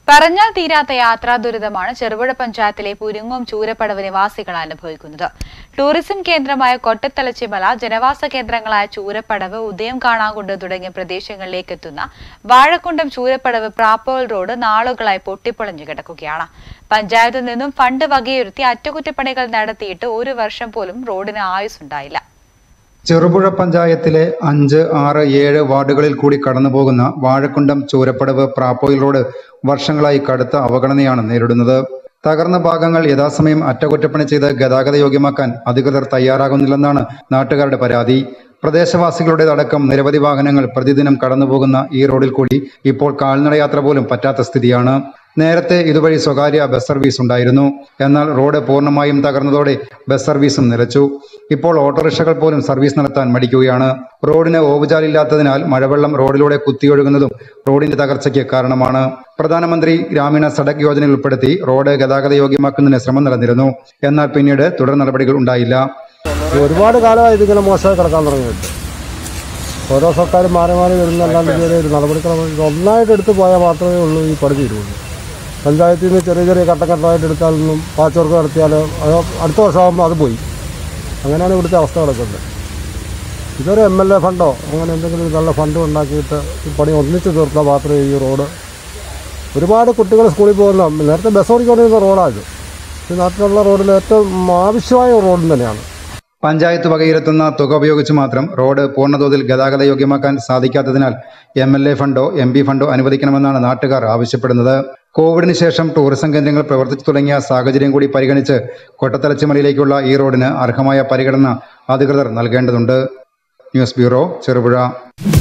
പറഞ്ഞാൽ തീരാത്ത യാത്രാ ദുരിതമാണ് ചെറുപുഴ പഞ്ചായത്തിലെ പുരുങ്ങോം ചൂരപ്പടവ് നിവാസികൾ അനുഭവിക്കുന്നത് ടൂറിസം കേന്ദ്രമായ കൊട്ടത്തലച്ചിമല ജനവാസ കേന്ദ്രങ്ങളായ ചൂരപ്പടവ് ഉദയം കാണാകുണ്ട് തുടങ്ങിയ പ്രദേശങ്ങളിലേക്ക് എത്തുന്ന വാഴക്കുണ്ടം ചൂരപ്പടവ് പ്രാപ്പോൾ റോഡ് നാളുകളായി പൊട്ടിപ്പൊളഞ്ഞു കിടക്കുകയാണ് പഞ്ചായത്തിൽ നിന്നും ഫണ്ട് വകയിരുത്തി അറ്റകുറ്റപ്പണികൾ നടത്തിയിട്ട് ഒരു വർഷം പോലും റോഡിന് ആയുസ്സുണ്ടായില്ല ചെറുപുഴ പഞ്ചായത്തിലെ അഞ്ച് ആറ് ഏഴ് വാർഡുകളിൽ കൂടി കടന്നുപോകുന്ന വാഴക്കുണ്ടം ചൂരപ്പടവ് പ്രാപ്പോയിൽ റോഡ് വർഷങ്ങളായി കടുത്ത അവഗണനയാണ് നേരിടുന്നത് തകർന്ന ഭാഗങ്ങൾ യഥാസമയം അറ്റകുറ്റപ്പണി ചെയ്ത് ഗതാഗത യോഗ്യമാക്കാൻ അധികൃതർ തയ്യാറാകുന്നില്ലെന്നാണ് നാട്ടുകാരുടെ പരാതി പ്രദേശവാസികളുടേതടക്കം നിരവധി വാഹനങ്ങൾ പ്രതിദിനം കടന്നുപോകുന്ന ഈ റോഡിൽ കൂടി ഇപ്പോൾ കാൽനടയാത്ര പോലും പറ്റാത്ത സ്ഥിതിയാണ് നേരത്തെ ഇതുവഴി സ്വകാര്യ ബസ് സർവീസ് ഉണ്ടായിരുന്നു എന്നാൽ റോഡ് പൂർണ്ണമായും തകർന്നതോടെ ബസ് സർവീസും നിലച്ചു ഇപ്പോൾ ഓട്ടോറിക്ഷകൾ പോലും സർവീസ് നടത്താൻ മടിക്കുകയാണ് റോഡിന് ഓവുചാലില്ലാത്തതിനാൽ മഴവെള്ളം റോഡിലൂടെ കുത്തിയൊഴുകുന്നതും റോഡിന്റെ തകർച്ചയ്ക്ക് കാരണമാണ് പ്രധാനമന്ത്രി ഗ്രാമീണ സഡക് യോജനയിൽ ഉൾപ്പെടുത്തി റോഡ് ഗതാഗത യോഗ്യമാക്കുന്നതിന് ശ്രമം നടന്നിരുന്നു എന്നാൽ പിന്നീട് തുടർ നടപടികൾ ഉണ്ടായില്ല ഒരുപാട് കാലമായി ഇതിങ്ങനെ മോശമായി കിടക്കാൻ തുടങ്ങിയിട്ട് ഓരോ സർക്കാരും മാറി മാറി വരുന്നല്ലാണ്ട് ഇതുവരെ ഒരു നടപടിക്രമം ഇത് ഒന്നായിട്ട് എടുത്ത് പോയാൽ മാത്രമേ ഉള്ളൂ ഈ പണി തീരുള്ളൂ പഞ്ചായത്തിൽ നിന്ന് ചെറിയ ചെറിയ ഘട്ടഘട്ടമായിട്ട് എടുത്താലൊന്നും പാച്ച് വർക്ക് നടത്തിയാൽ അത് അടുത്ത വർഷമാകുമ്പോൾ അത് പോയി അങ്ങനെയാണ് ഇവിടുത്തെ അവസ്ഥ കിടക്കുന്നത് ഇതൊരു എം എൽ എ ഫണ്ടോ അങ്ങനെ എന്തെങ്കിലും ഒരു നല്ല ഫണ്ട് ഉണ്ടാക്കിയിട്ട് ഈ പണി ഒന്നിച്ച് തീർത്താൽ മാത്രമേ ഈ റോഡ് ഒരുപാട് കുട്ടികൾ സ്കൂളിൽ പോകുന്ന നേരത്തെ ബസ് ഓടിക്കൊണ്ടിരുന്ന റോഡാണ് ഇത് ഈ നാട്ടിലുള്ള റോഡിൽ ഏറ്റവും ആവശ്യമായ റോഡും തന്നെയാണ് പഞ്ചായത്ത് വകയിരുത്തുന്ന തുക ഉപയോഗിച്ച് മാത്രം റോഡ് പൂർണ്ണതോതിൽ ഗതാഗത യോഗ്യമാക്കാൻ സാധിക്കാത്തതിനാൽ എം എൽ എ ഫണ്ടോ എം പി ഫണ്ടോ അനുവദിക്കണമെന്നാണ് നാട്ടുകാർ ആവശ്യപ്പെടുന്നത് കോവിഡിന് ശേഷം ടൂറിസം കേന്ദ്രങ്ങൾ പ്രവർത്തിച്ചു തുടങ്ങിയ സാഹചര്യം കൂടി പരിഗണിച്ച് കൊട്ടത്തലച്ചിമലയിലേക്കുള്ള ഈ റോഡിന് അർഹമായ പരിഗണന അധികൃതർ നൽകേണ്ടതുണ്ട് ന്യൂസ് ബ്യൂറോ ചെറുപുഴ